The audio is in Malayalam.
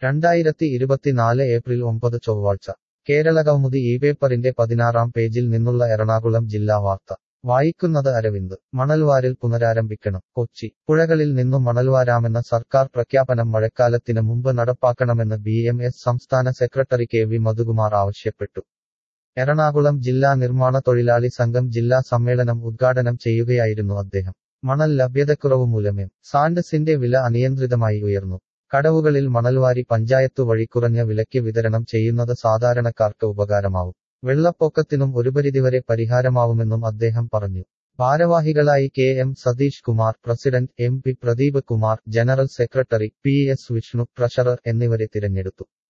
രണ്ടായിരത്തി ഇരുപത്തിനാല് ഏപ്രിൽ ഒമ്പത് ചൊവ്വാഴ്ച കേരളകൗമുദി ഈ പേപ്പറിന്റെ പതിനാറാം പേജിൽ നിന്നുള്ള എറണാകുളം ജില്ലാ വാർത്ത വായിക്കുന്നത് അരവിന്ദ് മണൽവാരൽ പുനരാരംഭിക്കണം കൊച്ചി പുഴകളിൽ നിന്നു മണൽവാരാമെന്ന സർക്കാർ പ്രഖ്യാപനം മഴക്കാലത്തിന് മുമ്പ് നടപ്പാക്കണമെന്ന് ബി എം എസ് സംസ്ഥാന സെക്രട്ടറി കെ വി മധുകുമാർ ആവശ്യപ്പെട്ടു എറണാകുളം ജില്ലാ നിർമ്മാണ തൊഴിലാളി സംഘം ജില്ലാ സമ്മേളനം ഉദ്ഘാടനം ചെയ്യുകയായിരുന്നു അദ്ദേഹം മണൽ ലഭ്യതക്കുറവ് മൂലമേ സാൻഡസിന്റെ വില അനിയന്ത്രിതമായി ഉയർന്നു കടവുകളിൽ മണൽവാരി പഞ്ചായത്തു വഴി കുറഞ്ഞ വിലയ്ക്ക് വിതരണം ചെയ്യുന്നത് സാധാരണക്കാർക്ക് ഉപകാരമാവും വെള്ളപ്പൊക്കത്തിനും ഒരുപരിധിവരെ പരിഹാരമാവുമെന്നും അദ്ദേഹം പറഞ്ഞു ഭാരവാഹികളായി K M Satheesh Kumar president M P Pradeep Kumar general secretary P S Vishnu treasurer എന്നിവരെ തിരഞ്ഞെടുത്തു